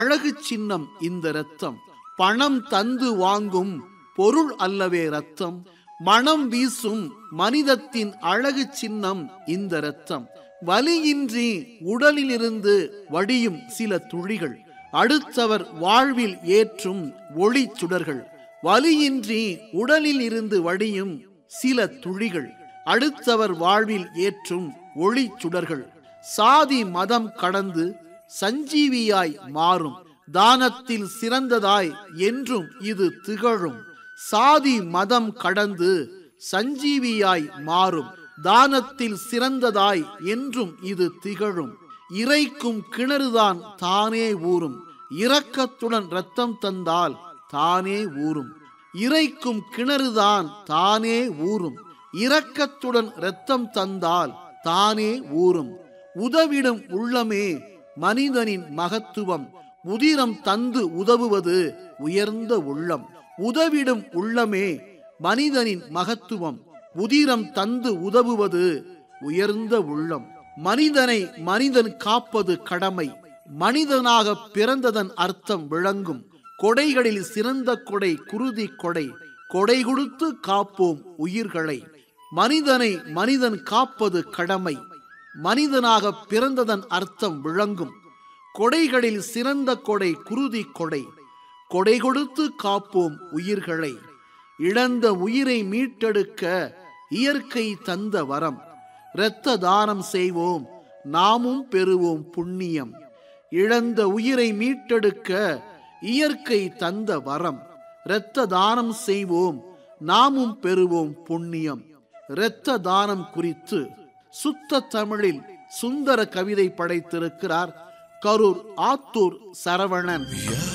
அழகு சின்னம் இந்த இரத்தம் பணம் தந்து வாங்கும் பொருள் அல்லவே ரத்தம் மனம் வீசும் மனிதத்தின் அழகு சின்னம் இந்த இரத்தம் வலியின்றி உடலிலிருந்து வடியும் சில துளிகள் அடுத்தவர் வாழ்வில் ஏற்றும் ஒளி சுடர்கள் வலியின்றி உடலில் இருந்து வடியும் சில துளிகள் அடுத்தவர் வாழ்வில் ஏற்றும் ஒளி சுடர்கள் சாதி மதம் கடந்து சஞ்சீவியாய் மாறும் தானத்தில் சிறந்ததாய் என்றும் இது திகழும் சாதி மதம் கடந்து சஞ்சீவியாய் மாறும் தானத்தில் சிறந்ததாய் என்றும் இது திகழும் இறைக்கும் கிணறுதான் தானே ஊறும் இரக்கத்துடன் இரத்தம் தந்தால் தானே ஊறும் இறைக்கும் கிணறுதான் தானே ஊறும் இரக்கத்துடன் இரத்தம் தந்தால் தானே ஊறும் உதவிடும் உள்ளமே மனிதனின் மகத்துவம் உதிரம் தந்து உதவுவது உயர்ந்த உள்ளம் உதவிடும் உள்ளமே மனிதனின் மகத்துவம் உதிரம் தந்து உதவுவது உயர்ந்த உள்ளம் மனிதனை மனிதன் காப்பது கடமை மனிதனாக பிறந்ததன் அர்த்தம் விளங்கும் கொடைகளில் சிறந்த கொடை குருதி கொடை கொடை கொடுத்து காப்போம் உயிர்களை மனிதனை மனிதன் காப்பது கடமை மனிதனாக பிறந்ததன் அர்த்தம் விளங்கும் கொடைகளில் சிறந்த கொடை குருதி கொடை கொடை கொடுத்து காப்போம் உயிர்களை இழந்த உயிரை மீட்டெடுக்க இயற்கை தந்த வரம் இரத்த தானம் செய்வோம் நாமும் பெறுவோம் புண்ணியம் இழந்த உயிரை மீட்டெடுக்க இயற்கை தந்த வரம் இரத்த தானம் செய்வோம் நாமும் பெறுவோம் புண்ணியம் இரத்த தானம் குறித்து சுத்த தமிழில் சுந்தர கவிதை படைத்திருக்கிறார் கரூர் ஆத்தூர் சரவணன்